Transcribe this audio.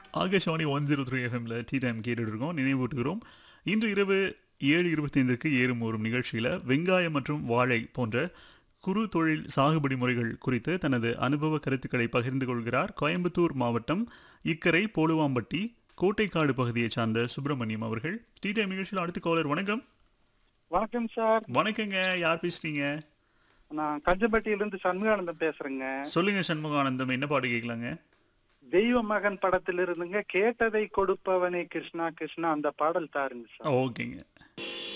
Akashvani one zero three எஃப்எம்ல tea time கேட்டுட்டு இருக்கோம் நினைவூட்டுகிறோம் இன்று இரவு ஏழு இருபத்தைந்திற்கு ஏறும் ஒரு நிகழ்ச்சியில் வெங்காயம் மற்றும் வாழை போன்ற குறு தொழில் சாகுபடி முறைகள் குறித்து தனது அனுபவ கருத்துக்களை பகிர்ந்து கொள்கிறார் கோயம்புத்தூர் மாவட்டம் இக்கரை போலுவாம்பட்டி கோட்டைக்காடு பகுதியைச் சார்ந்த சுப்பிரமணியம் அவர்கள் டீ டைம் நிகழ்ச்சியில் அடுத்த காலர் வணக்கம் வணக்கம் சார் வணக்கங்க யார் பேசுறீங்க நான் கஞ்சப்பட்டியிலிருந்து சண்முகானந்தம் பேசுறேங்க சொல்லுங்க சண்முகானந்தம் என்ன பாட்டு கேட்கலாங்க தெய்வ மகன் படத்திலிருந்துங்க கேட்டதை கொடுப்பவனே கிருஷ்ணா கிருஷ்ணா அந்த பாடல் தாருங்க சார் ஓகேங்க